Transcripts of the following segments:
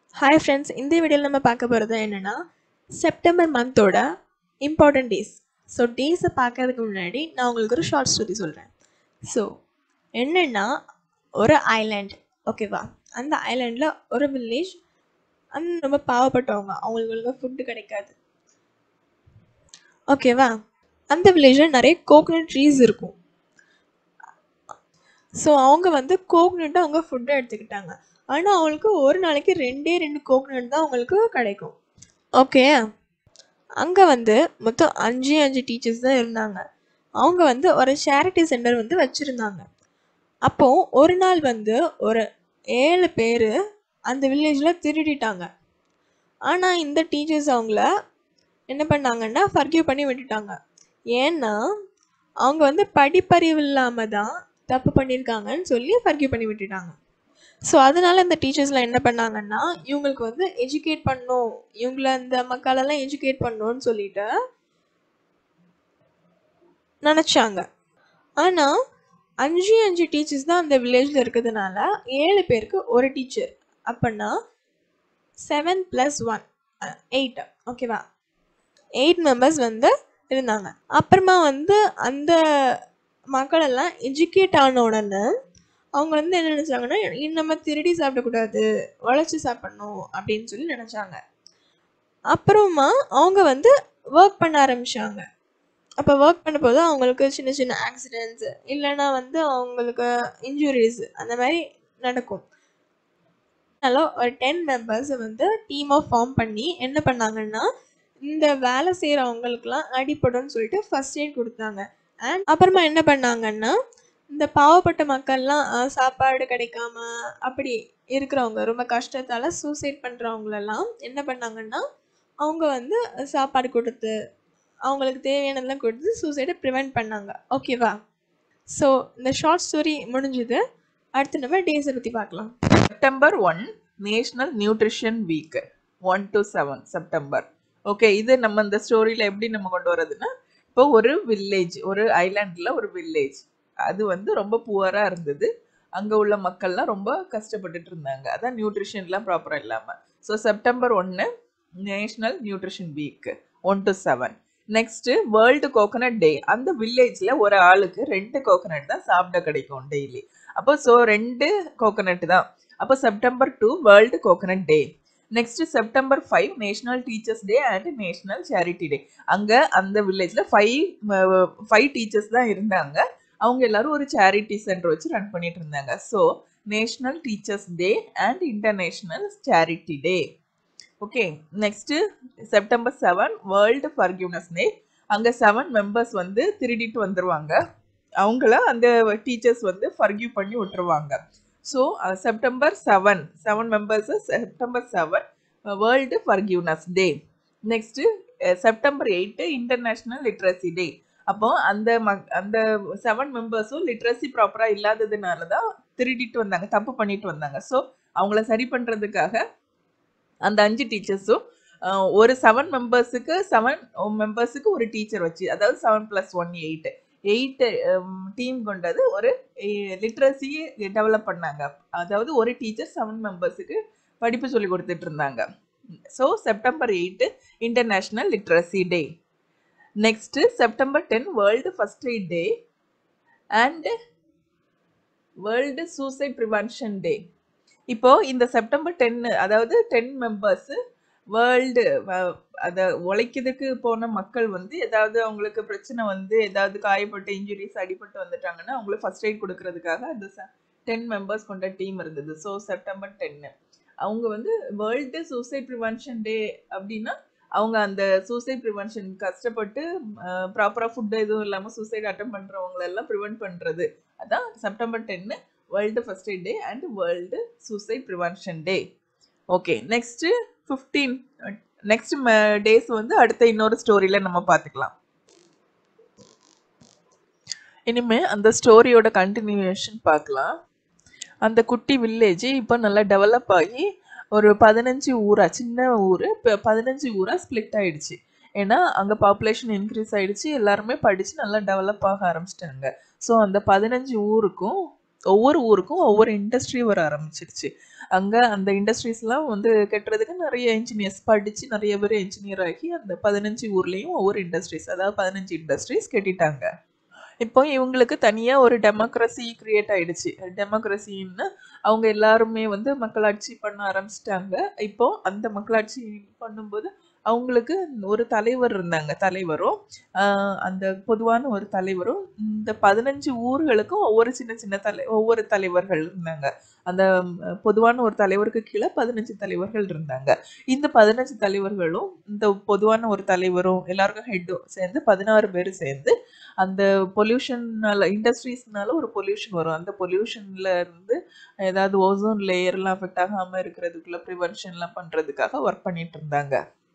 Hi friends இந்த வீடியோவில் நம்ம பார்க்க போகிறது என்னென்னா செப்டம்பர் மந்தோட இம்பார்ட்டன்ட் டேஸ் ஸோ டேஸை பார்க்கறதுக்கு முன்னாடி நான் உங்களுக்கு ஒரு ஷார்ட் ஸ்டோரி சொல்கிறேன் ஸோ என்னென்னா ஒரு ஐலாண்ட் ஓகேவா அந்த ஐலாண்டில் ஒரு வில்லேஜ் அந்த ரொம்ப பாவப்பட்டவங்க அவங்களுக்கு ஒழுங்காக ஃபுட்டு கிடைக்காது ஓகேவா அந்த வில்லேஜில் நிறைய கோகனட் ட்ரீஸ் இருக்கும் ஸோ அவங்க வந்து கோகனட்டை அவங்க ஃபுட்டை எடுத்துக்கிட்டாங்க ஆனால் அவங்களுக்கு ஒரு நாளைக்கு ரெண்டே ரெண்டு கோகனட் தான் அவங்களுக்கு கிடைக்கும் ஓகே அங்கே வந்து மொத்தம் அஞ்சு அஞ்சு டீச்சர்ஸ் தான் இருந்தாங்க அவங்க வந்து ஒரு சேரிட்டி சென்டர் வந்து வச்சுருந்தாங்க அப்போது ஒரு நாள் வந்து ஒரு ஏழு பேர் அந்த வில்லேஜில் திருடிட்டாங்க ஆனால் இந்த டீச்சர்ஸ் அவங்கள என்ன பண்ணாங்கன்னா ஃபர்கியூ பண்ணி விட்டுட்டாங்க ஏன்னா அவங்க வந்து படிப்பறிவு இல்லாமல் தான் தப்பு பண்ணியிருக்காங்கன்னு சொல்லி ஃபர்கியூ பண்ணி விட்டுட்டாங்க ஸோ அதனால இந்த டீச்சர்ஸ்லாம் என்ன பண்ணாங்கன்னா இவங்களுக்கு வந்து எஜுகேட் பண்ணும் இவங்கள இந்த மக்களெல்லாம் எஜுகேட் பண்ணணும்னு சொல்லிட்டு நினச்சாங்க ஆனால் அஞ்சு அஞ்சு டீச்சர்ஸ் தான் அந்த வில்லேஜில் இருக்கிறதுனால ஏழு பேருக்கு ஒரு டீச்சர் அப்படின்னா செவன் ப்ளஸ் ஒன் எயிட் ஓகேவா எயிட் மெம்பர்ஸ் வந்து இருந்தாங்க அப்புறமா வந்து அந்த மக்களெல்லாம் எஜுகேட் ஆன உடனே அவங்க வந்து என்ன நினச்சாங்கன்னா நம்ம திருடி சாப்பிடக்கூடாது உழைச்சி சாப்பிடணும் அப்படின்னு சொல்லி நினச்சாங்க அப்புறமா அவங்க வந்து ஒர்க் பண்ண ஆரம்பிச்சாங்க அப்போ ஒர்க் பண்ண போது அவங்களுக்கு சின்ன சின்ன ஆக்சிடென்ட்ஸ் இல்லைன்னா வந்து அவங்களுக்கு இன்ஜுரிஸ் அந்த மாதிரி நடக்கும் அதனால ஒரு டென் மெம்பர்ஸை வந்து டீமாக ஃபார்ம் பண்ணி என்ன பண்ணாங்கன்னா இந்த வேலை செய்கிறவங்களுக்குலாம் அடிப்படும்னு சொல்லிட்டு ஃபர்ஸ்ட் எய்ட் கொடுத்தாங்க அண்ட் அப்புறமா என்ன பண்ணாங்கன்னா இந்த பாவப்பட்ட மக்கள்லாம் அஹ், சாப்பாடு கிடைக்காம அப்படி இருக்கிறவங்க ரொம்ப கஷ்டத்தால் சூசைட் பண்ணுறவங்களெல்லாம் என்ன பண்ணாங்கன்னா அவங்க வந்து சாப்பாடு கொடுத்து அவங்களுக்கு தேவையானதெல்லாம் கொடுத்து சூசைடை ப்ரிவெண்ட் பண்ணாங்க ஓகேவா ஸோ இந்த ஷார்ட் ஸ்டோரி முடிஞ்சுது அடுத்து நம்ம டேஸை பற்றி பார்க்கலாம் September one national nutrition week one to seven September okay இது நம்ம இந்த ஸ்டோரியில் எப்படி நம்ம கொண்டு வர்றதுன்னா இப்போ ஒரு வில்லேஜ் ஒரு ஐலாண்டில் ஒரு வில்லேஜ் அது வந்து ரொம்ப புவராக இருந்தது அங்கே உள்ள மக்கள்லாம் ரொம்ப கஷ்டப்பட்டுட்டு இருந்தாங்க அதான் நியூட்ரிஷன்லாம் ப்ராப்பராக இல்லாமல் ஸோ செப்டம்பர் ஒன்று national nutrition week one to seven next world coconut day அந்த வில்லேஜில் ஒரு ஆளுக்கு ரெண்டு கோகனட் தான் சாப்பிட கிடைக்கும் டெய்லி அப்போ ஸோ ரெண்டு கோகனட் தான் அப்போ September two world coconut day next September five national teachers day and national charity day அங்கே அந்த வில்லேஜில் ஃபைவ் ஃபைவ் டீச்சர்ஸ் தான் இருந்தாங்க அவங்க எல்லாரும் ஒரு சேரிட்டி சென்டர் வச்சு ரன் பண்ணிட்டு இருந்தாங்க so national teachers day and international charity day okay next September seven world forgiveness day அங்கே செவன் மெம்பர்ஸ் வந்து திருடிட்டு வந்துருவாங்க அவங்கள அந்த டீச்சர்ஸ் வந்து ஃபர்கியூ பண்ணி விட்டுருவாங்க so September seven seven members September seven world forgiveness day next September eight international literacy day அப்போ அந்த மக் அந்த செவன் மெம்பர்ஸும் லிட்ரஸி ப்ராப்பராக இல்லாததுனால தான் திருடிட்டு வந்தாங்க தப்பு பண்ணிட்டு வந்தாங்க ஸோ அவங்கள சரி பண்ணுறதுக்காக அந்த அஞ்சு டீச்சர்ஸும் ஒரு செவன் மெம்பர்ஸுக்கு செவன் மெம்பர்ஸுக்கு ஒரு டீச்சர் வச்சு அதாவது seven plus one eight eight team கொண்டது ஒரு லிட்ரஸியை டெவலப் பண்ணாங்க அதாவது ஒரு டீச்சர் செவன் மெம்பர்ஸுக்கு படிப்பு சொல்லி கொடுத்துட்டு இருந்தாங்க so September eight international literacy day next September ten world first aid day and world suicide prevention day இப்போ இந்த செப்டம்பர் டென் அதாவது டென் மெம்பர்ஸ் வேர்ல்டு அதை உழைக்கிறதுக்கு போன மக்கள் வந்து ஏதாவது அவங்களுக்கு பிரச்சனை வந்து ஏதாவது காயப்பட்டு இன்ஜுரிஸ் அடிபட்டு வந்துட்டாங்கன்னா அவங்களுக்கு ஃபர்ஸ்ட் எய்ட் கொடுக்கறதுக்காக அந்த டென் மெம்பர்ஸ் கொண்ட டீம் இருந்தது ஸோ செப்டம்பர் டென்னு அவங்க வந்து வேர்ல்டு சூசைட் ப்ரிவென்ஷன் டே அப்படின்னா அவங்க அந்த சூசைட் ப்ரிவென்ஷன் கஷ்டப்பட்டு ப்ராப்பராக ஃபுட்டு எதுவும் இல்லாமல் சூசைட் அட்டம் பண்ணுறவங்களெல்லாம் ப்ரிவென்ட் பண்ணுறது அதான் September ten world first aid day and world suicide prevention day okay next fifteen next days வந்து அடுத்த இன்னொரு ஸ்டோரியில் நம்ம பார்த்துக்கலாம் இனிமே அந்த ஸ்டோரியோட கண்டினியூஷன் பார்க்கலாம் அந்த குட்டி வில்லேஜ் இப்போ நல்லா டெவலப் ஆகி ஒரு பதினஞ்சு ஊரா சின்ன ஊர் இப்போ பதினஞ்சு ஊரா ஸ்ப்ளிட் ஆயிடுச்சு ஏன்னா அங்கே பாப்புலேஷன் இன்க்ரீஸ் ஆயிடுச்சு எல்லாருமே படித்து நல்லா டெவலப் ஆக ஆரம்பிச்சிட்டாங்க ஸோ அந்த பதினஞ்சு ஊருக்கும் ஒவ்வொரு ஊருக்கும் ஒவ்வொரு இண்டஸ்ட்ரி வர ஆரம்பிச்சிருச்சு அங்க அந்த இண்டஸ்ட்ரீஸ்லாம் வந்து கட்டுறதுக்கு நிறைய இன்ஜினியர்ஸ் படிச்சு நிறைய பேர் இன்ஜினியர் ஆகி அந்த பதினஞ்சு ஊர்லயும் ஒவ்வொரு இண்டஸ்ட்ரீஸ் அதாவது பதினஞ்சு இண்டஸ்ட்ரீஸ் கட்டிட்டாங்க இப்போ இவங்களுக்கு தனியா ஒரு டெமோக்ரஸி கிரியேட் ஆயிடுச்சு டெமோக்ரஸின்னு அவங்க எல்லாருமே வந்து மக்களாட்சி பண்ண ஆரம்பிச்சிட்டாங்க இப்போ அந்த மக்களாட்சி பண்ணும்போது அவங்களுக்கு ஒரு தலைவர் இருந்தாங்க தலைவரும் ஆஹ் அந்த பொதுவான ஒரு தலைவரும் இந்த பதினஞ்சு ஊர்களுக்கும் ஒவ்வொரு சின்ன சின்ன தலை ஒவ்வொரு தலைவர்கள் இருந்தாங்க அந்த ம், பொதுவான ஒரு தலைவருக்கு கீழே பதினஞ்சு தலைவர்கள் இருந்தாங்க இந்த பதினஞ்சு தலைவர்களும் இந்த பொதுவான ஒரு தலைவரும் எல்லாருக்கும் ஹெட்டும் சேர்ந்து பதினாறு பேர் சேர்ந்து அந்த பொல்யூஷன்னால இண்டஸ்ட்ரீஸ்னால ஒரு பொல்யூஷன் வரும் அந்த பொல்யூஷன்ல இருந்து ஏதாவது ஓசோன் லேயர்லாம் அஃபெக்ட் ஆகாம இருக்கிறதுக்குள்ள ப்ரிவென்ஷன்லாம் பண்றதுக்காக ஒர்க் பண்ணிட்டு இருந்தாங்க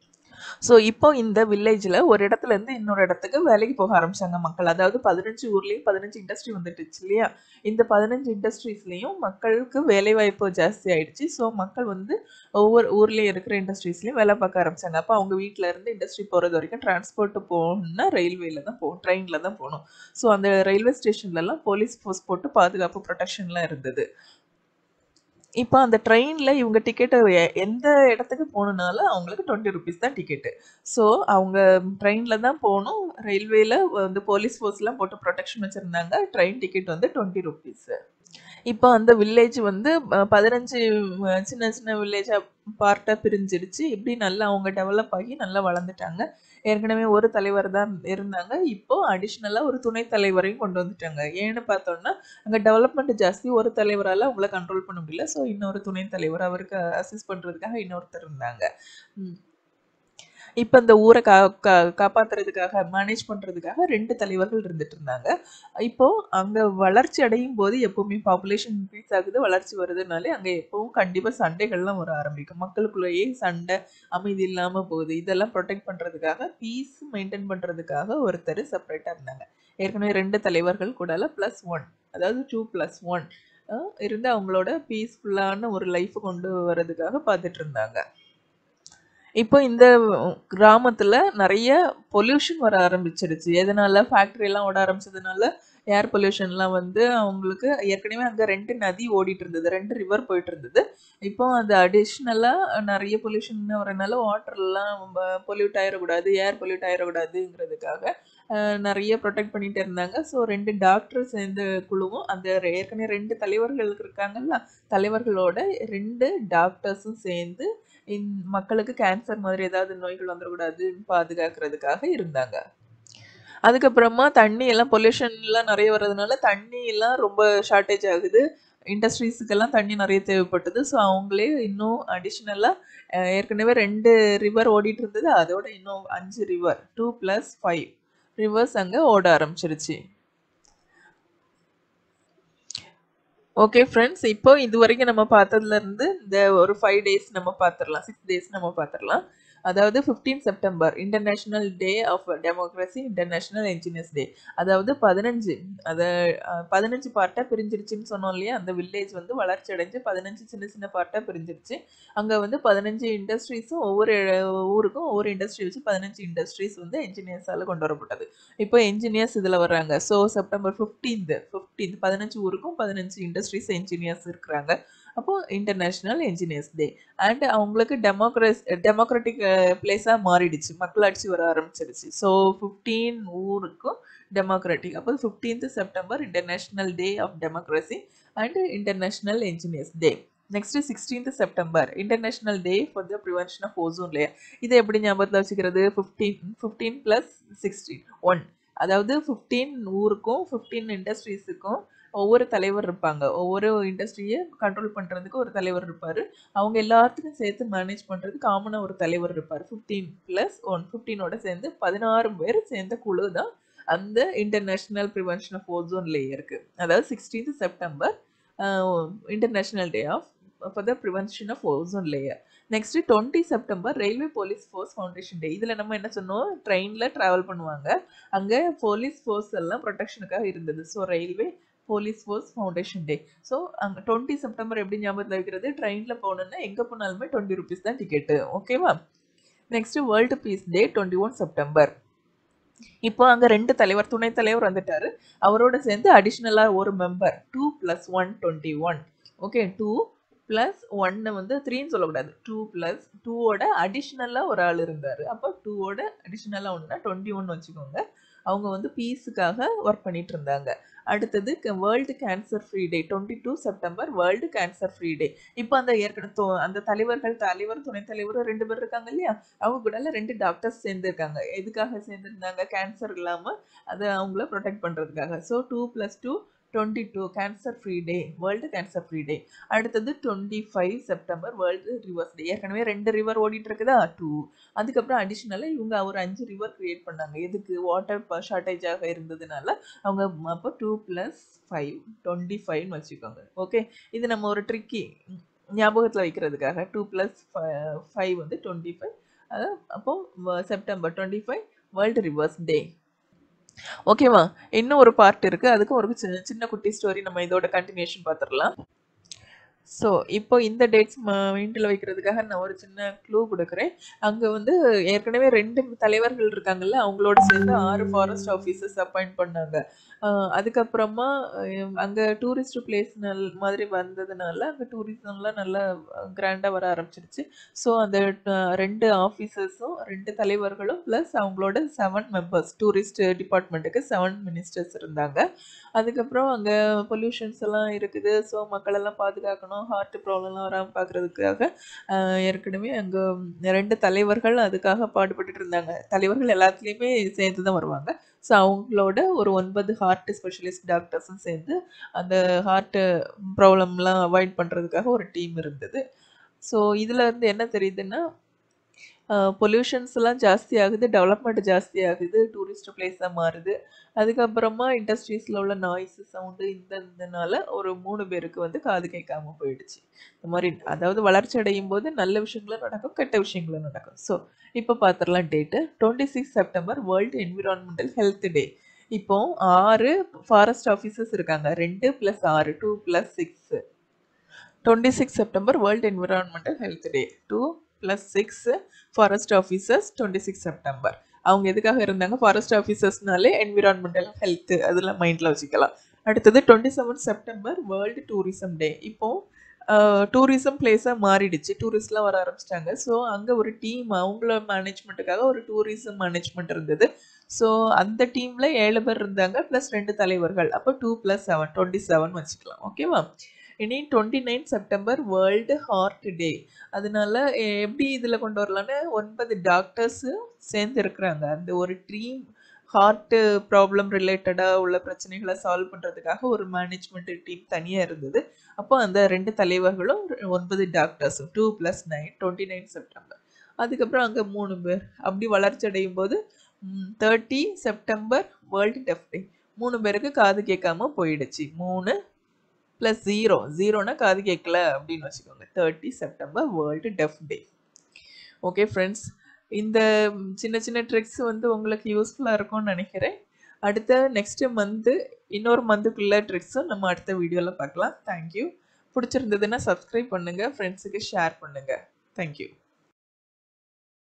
ஸோ இப்போ இந்த வில்லேஜ்ல ஒரு இடத்துல இருந்து இன்னொரு இடத்துக்கு வேலைக்கு போக ஆரம்பிச்சாங்க மக்கள் அதாவது பதினஞ்சு ஊர்லயும் பதினஞ்சு இண்டஸ்ட்ரி வந்துட்டுச்சு இல்லையா இந்த பதினஞ்சு இண்டஸ்ட்ரீஸ்லயும் மக்களுக்கு வேலை வாய்ப்பு ஜாஸ்தி ஆயிடுச்சு ஸோ மக்கள் வந்து ஒவ்வொரு ஊர்லயும் இருக்கிற இண்டஸ்ட்ரீஸ்லயும் வேலை பார்க்க ஆரம்பிச்சாங்க அப்போ அவங்க வீட்ல இருந்து இண்டஸ்ட்ரி போறது வரைக்கும் டிரான்ஸ்போர்ட் போகணும்னா ரயில்வேல தான் போகணும் ட்ரெயின்ல தான் போகணும் ஸோ அந்த ரயில்வே ஸ்டேஷன்ல எல்லாம் போலீஸ் ஃபோர்ஸ் போட்டு பாதுகாப்பு ப்ரொடெக்ஷன்லாம் இருந்தது இப்போ அந்த ட்ரெயின்ல இவங்க டிக்கெட்டை எந்த இடத்துக்கு போகணுனாலும் அவங்களுக்கு டுவெண்ட்டி ருபீஸ் தான் டிக்கெட்டு ஸோ அவங்க ட்ரெயின்ல தான் போகணும் ரயில்வேல வந்து போலீஸ் ஃபோர்ஸ்லாம் போட்டு ப்ரொடெக்ஷன் வச்சிருந்தாங்க ட்ரெயின் டிக்கெட் வந்து டுவெண்ட்டி ருபீஸ் இப்போ அந்த வில்லேஜ் வந்து அஹ், பதினஞ்சு அஹ், சின்ன சின்ன வில்லேஜா பார்ட்டா பிரிஞ்சிடுச்சு இப்படி நல்லா அவங்க டெவலப் ஆகி நல்லா வளர்ந்துட்டாங்க ஏற்கனவே ஒரு தலைவர் தான் இருந்தாங்க இப்போ அடிஷ்னலா ஒரு துணை தலைவரையும் கொண்டு வந்துட்டாங்க ஏன்னு பார்த்தோம்னா அங்க டெவலப்மெண்ட் ஜாஸ்தி ஒரு தலைவரால அவங்கள கண்ட்ரோல் பண்ண முடியல ஸோ இன்னொரு துணை தலைவர் அவருக்கு அசிஸ்ட் பண்றதுக்காக இன்னொருத்தர் இருந்தாங்க ம். இப்ப இந்த ஊரை கா கா காப்பாத்துறதுக்காக மேனேஜ் பண்றதுக்காக ரெண்டு தலைவர்கள் இருந்துட்டு இருந்தாங்க இப்போ அங்க வளர்ச்சி அடையும் போது எப்பவுமே பாப்புலேஷன் இன்க்ரீஸ் ஆகுது வளர்ச்சி வருதுனாலே அங்க எப்பவும் கண்டிப்பா சண்டைகள்லாம் வர ஆரம்பிக்கும் மக்களுக்குள்ளேயே சண்டை அமைதி இல்லாம போகுது இதெல்லாம் ப்ரொடெக்ட் பண்றதுக்காக பீஸ் மெயின்டைன் பண்றதுக்காக ஒருத்தர் செப்பரேட்டா இருந்தாங்க ஏற்கனவே ரெண்டு தலைவர்கள் கூடல ப்ளஸ் ஒன் அதாவது டூ ப்ளஸ் ஒன் இருந்து அவங்களோட பீஸ்ஃபுல்லான ஒரு லைஃப் கொண்டு வர்றதுக்காக பார்த்துட்டு இருந்தாங்க இப்போ இந்த கிராமத்துல நிறைய பொல்யூஷன் வர ஆரம்பிச்சிடுச்சு எதனால ஃபேக்டரி எல்லாம் ஓட ஆரம்பிச்சதுனால ஏர் பொல்யூஷன்லாம் வந்து அவங்களுக்கு ஏற்கனவே அங்க ரெண்டு நதி ஓடிட்டு இருந்தது ரெண்டு ரிவர் போயிட்டு இருந்தது இப்போ அது அடிஷ்னலா நிறைய பொல்யூஷன் வரனால வாட்டர்லாம் பொல்யூட் ஆயிடக்கூடாது ஏர் பொல்யூட் ஆயிடக்கூடாதுங்கிறதுக்காக அஹ், நிறைய ப்ரொடெக்ட் பண்ணிட்டு இருந்தாங்க ஸோ ரெண்டு டாக்டர் சேர்ந்த குழுவும் அந்த ரெ- ஏற்கனவே ரெண்டு தலைவர்கள் இருக்காங்கல்ல தலைவர்களோட ரெண்டு டாக்டர்ஸும் சேர்ந்து இந் மக்களுக்கு கேன்சர் மாதிரி ஏதாவது நோய்கள் வந்துடக்கூடாதுன்னு பாதுகாக்கிறதுக்காக இருந்தாங்க அதுக்கப்புறமா தண்ணி எல்லாம் பொல்யூஷன் எல்லாம் நிறைய வர்றதுனால தண்ணி எல்லாம் ரொம்ப ஷார்ட்டேஜ் ஆகுது இண்டஸ்ட்ரீஸுக்கெல்லாம் தண்ணி நிறைய தேவைப்பட்டது ஸோ அவங்களே இன்னும் அடிஷ்னலாக ஏற்கனவே ரெண்டு ரிவர் ஓடிட்டு இருந்தது அதோட இன்னும் அஞ்சு river two plus five rivers அங்கே ஓட ஆரம்பிச்சிருச்சு ஓகே ஃப்ரெண்ட்ஸ் இப்போ இது வரைக்கும் நம்ம பார்த்ததுல இருந்து இந்த ஒரு ஃபைவ் டேஸ் நம்ம பார்த்துடலாம் சிக்ஸ் டேஸ் நம்ம பார்த்துடலாம் அதாவது 15 September international day of democracy international engineers day அதாவது பதினஞ்சு அதை பதினஞ்சு பார்ட்டாக பிரிஞ்சிருச்சுன்னு சொன்னோம் இல்லையா அந்த வில்லேஜ் வந்து வளர்ச்சி அடைஞ்சு பதினஞ்சு சின்ன சின்ன பார்ட்டாக பிரிஞ்சிருச்சு அங்கே வந்து பதினஞ்சு இண்டஸ்ட்ரீஸும் ஒவ்வொரு ஊருக்கும் ஒவ்வொரு இண்டஸ்ட்ரி வச்சு பதினஞ்சு இண்டஸ்ட்ரீஸ் வந்து என்ஜினியர்ஸால் கொண்டு வரப்பட்டது இப்போ என்ஜினியர்ஸ் இதில் வர்றாங்க ஸோ செப்டம்பர் ஃபிஃப்டீன்த் ஃபிஃப்டீன்த் பதினஞ்சு ஊருக்கும் பதினஞ்சு இண்டஸ்ட்ரீஸ் என்ஜினியர்ஸ் இருக்கிறாங்க அப்போ இன்டர்நேஷ்னல் என்ஜினியர்ஸ் டே அண்ட் அவங்களுக்கு டெமோக்ரஸ் டெமோக்ராட்டிக் பிளேஸாக மாறிடுச்சு மக்களாட்சி வர ஆரம்பிச்சிடுச்சு ஸோ ஃபிஃப்டீன் ஊருக்கும் டெமோக்ராட்டிக் அப்போ fifteenth September international day of democracy and international engineers day next sixteenth September international day for the prevention of ozone layer இதை எப்படி ஞாபகத்தில் வச்சுக்கிறது fifteen fifteen plus sixteen one அதாவது ஃபிஃப்டீன் ஊருக்கும் ஃபிஃப்டீன் இண்டஸ்ட்ரீஸுக்கும் ஒவ்வொரு தலைவர் இருப்பாங்க ஒவ்வொரு இண்டஸ்ட்ரியை கண்ட்ரோல் பண்ணுறதுக்கு ஒரு தலைவர் இருப்பார் அவங்க எல்லாத்துக்கும் சேர்த்து மேனேஜ் பண்ணுறது காமனாக ஒரு தலைவர் இருப்பார் ஃபிஃப்டீன் ப்ளஸ் ஒன் ஃபிஃப்டீனோட சேர்ந்து பதினாறு பேர் சேர்ந்த குழு தான் அந்த இன்டர்நேஷ்னல் ப்ரிவென்ஷன் ஆஃப் ஓசோன் லேயருக்கு அதாவது sixteenth September international day of for the prevention of ozone layer next twenty September railway police force foundation day இதில் நம்ம என்ன சொன்னோம் ட்ரெயினில் ட்ராவல் பண்ணுவாங்க அங்கே போலீஸ் ஃபோர்ஸ் எல்லாம் ப்ரொடெக்ஷனுக்காக இருந்தது so railway police force foundation day so அங்கே டுவெண்ட்டி செப்டம்பர் எப்படி ஞாபகத்தில் வைக்கிறது ட்ரெயினில் போகணுன்னா எங்கே போனாலுமே டுவெண்ட்டி ருபீஸ் தான் டிக்கெட்டு ஓகேவா next world peace day twenty one September இப்போ அங்க ரெண்டு தலைவர் துணைத் தலைவர் வந்துட்டாரு அவரோட சேர்ந்து அடிஷ்னலா ஒரு member two plus one twenty one okay two plus ஒன்னு வந்து த்ரீன்னு சொல்லக்கூடாது டூ பிளஸ் டூவோட அடிஷ்னலாக ஒரு ஆள் இருந்தார் அப்போ டூவோட அடிஷ்னலாக ஒன்றுனா டுவெண்ட்டி ஒன் வச்சுக்கோங்க அவங்க வந்து பீஸுக்காக ஒர்க் பண்ணிட்டு இருந்தாங்க அடுத்தது world cancer free day twenty two September world cancer free day இப்போ அந்த ஏற்கனவே தொ- அந்த தலைவர்கள் தலைவர் துணைத் தலைவர் ரெண்டு பேர் இருக்காங்க இல்லையா அவங்க கூட ரெண்டு டாக்டர்ஸ் சேர்ந்துருக்காங்க எதுக்காக சேர்ந்துருந்தாங்க கேன்சர் இல்லாமல் அதை அவங்கள ப்ரொடெக்ட் பண்ணுறதுக்காக so two plus two twenty two cancer free day world cancer free day அடுத்தது twenty five September world rivers day ஏற்கனவே ரெண்டு ரிவர் ஓடிட்டு இருக்குதா டூ அதுக்கப்புறம் அடிஷ்னலாக இவங்க ஒரு அஞ்சு ரிவர் கிரியேட் பண்ணாங்க எதுக்கு வாட்டர் ஷார்ட்டேஜாக இருந்ததுனால அவங்க அப்போ டூ ப்ளஸ் ஃபைவ் டுவெண்ட்டி ஃபைவ்னு வச்சுக்கோங்க ஓகே இது நம்ம ஒரு ட்ரிக்கி ஞாபகத்தில் வைக்கிறதுக்காக டூ ப்ளஸ் ஃபைவ் வந்து டுவெண்ட்டி ஃபைவ் அப்போ September twenty five world rivers day ஓகேவா இன்னும் ஒரு பார்ட் இருக்கு அதுக்கு ஒரு சின்ன சின்ன குட்டி ஸ்டோரி நம்ம இதோட கண்டினியூஷன் பார்த்துடலாம் ஸோ இப்போ இந்த டேட்ஸ் மைண்டில் வைக்கிறதுக்காக நான் ஒரு சின்ன க்ளூ கொடுக்குறேன் அங்கே வந்து ஏற்கனவே ரெண்டு தலைவர்கள் இருக்காங்கல்ல அவங்களோட சேர்ந்து ஆறு ஃபாரஸ்ட் ஆஃபீஸர்ஸ் அப்பாயிண்ட் பண்ணாங்க ஆஹ் அதுக்கப்புறமா அங்கே டூரிஸ்ட் பிளேஸ் நல் மாதிரி வந்ததுனால அங்கே டூரிசம்லாம் நல்லா கிராண்டாக வர ஆரம்பிச்சிருச்சு ஸோ அந்த அஹ், ரெண்டு ஆஃபீஸர்ஸும் ரெண்டு தலைவர்களும் ப்ளஸ் அவங்களோட செவன் மெம்பர்ஸ் டூரிஸ்ட் டிபார்ட்மெண்ட்டுக்கு செவன் மினிஸ்டர்ஸ் இருந்தாங்க அதுக்கப்புறம் அங்கே பொல்யூஷன்ஸ் எல்லாம் இருக்குது ஸோ மக்களெல்லாம் பாதுகாக்கணும் ஹார்ட் ப்ராப்ளம்லாம் வராமல் பார்க்குறதுக்காக ஏற்கனவே அங்கே ரெண்டு தலைவர்கள் அதுக்காக பாடுபட்டுட்டு இருந்தாங்க தலைவர்கள் எல்லாத்துலேயுமே சேர்ந்து தான் வருவாங்க ஸோ அவங்களோட ஒரு ஒன்பது ஹார்ட் ஸ்பெஷலிஸ்ட் டாக்டர்ஸும் சேர்ந்து அந்த ஹார்ட் ப்ராப்ளம்லாம் அவாய்ட் பண்ணுறதுக்காக ஒரு டீம் இருந்தது ஸோ இதில் இருந்து என்ன தெரியுதுன்னா பொல்யூஷன்ஸ் எல்லாம் ஜாஸ்தி ஆகுது டெவலப்மெண்ட் ஜாஸ்தி ஆகுது டூரிஸ்ட் பிளேஸாக மாறுது அதுக்கப்புறமா இண்டஸ்ட்ரீஸில் உள்ள நாய்ஸ் சவுண்டு இந்த இதனால ஒரு மூணு பேருக்கு வந்து காது கேட்காம போயிடுச்சு இந்த மாதிரி அதாவது வளர்ச்சி அடையும் போது நல்ல விஷயங்களும் நடக்கும் கெட்ட விஷயங்களும் நடக்கும் ஸோ இப்போ பார்த்துடலாம் date twenty six September world environmental health day இப்போ ஆறு ஃபாரஸ்ட் ஆஃபீஸர்ஸ் இருக்காங்க ரெண்டு ப்ளஸ் ஆறு two plus six twenty six September world environmental health day two plus six forest officers twenty six September அவங்க எதுக்காக இருந்தாங்க ஃபாரஸ்ட் ஆஃபீஸர்ஸ்னாலே என்விரான்மெண்டல் ஹெல்த் அதெல்லாம் மைண்டில் வச்சுக்கலாம் அடுத்தது twenty seven September world tourism day இப்போ டூரிசம் பிளேஸாக மாறிடுச்சு டூரிஸ்ட்லாம் வர ஆரம்பிச்சிட்டாங்க ஸோ அங்கே ஒரு டீம் அவங்கள மேனேஜ்மெண்ட்டுக்காக ஒரு டூரிசம் மேனேஜ்மெண்ட் இருந்தது ஸோ அந்த டீமில் ஏழு பேர் இருந்தாங்க ப்ளஸ் ரெண்டு தலைவர்கள் அப்போ two plus seven twenty seven வச்சுக்கலாம் ஓகேவா இனி twenty nine September world heart day அதனால எ- எப்படி இதில் கொண்டு வரலான்னு ஒன்பது டாக்டர்ஸு சேர்ந்து இருக்கிறாங்க அந்த ஒரு டீம் ஹார்ட் ப்ராப்ளம் ரிலேட்டடாக உள்ள பிரச்சனைகளை சால்வ் பண்ணுறதுக்காக ஒரு மேனேஜ்மெண்ட் டீம் தனியாக இருந்தது அப்போ அந்த ரெண்டு தலைவர்களும் ரெ- ஒன்பது டாக்டர்ஸும் two plus nine twenty nine September அதுக்கப்புறம் அங்கே மூணு பேர் அப்படி வளர்ச்சி அடையும் போது thirty September world deaf day மூணு பேருக்கு காது கேட்காம போயிடுச்சு மூணு ப்ளஸ் ஜீரோ ஜீரோனா காது கேட்கல அப்படின்னு வச்சுக்கோங்க thirty September world deaf day okay friends இந்த ம், சின்ன சின்ன ட்ரிக்ஸ் வந்து உங்களுக்கு யூஸ்ஃபுல்லாக இருக்கும்னு நினைக்கிறேன் அடுத்த நெக்ஸ்ட் மந்த்து இன்னொரு மந்த்துக்குள்ள ட்ரிக்ஸும் நம்ம அடுத்த வீடியோவில் பார்க்கலாம் தேங்க்யூ பிடிச்சிருந்ததுன்னா சப்ஸ்கிரைப் பண்ணுங்கள் ஃப்ரெண்ட்ஸுக்கு ஷேர் பண்ணுங்கள் தேங்க்யூ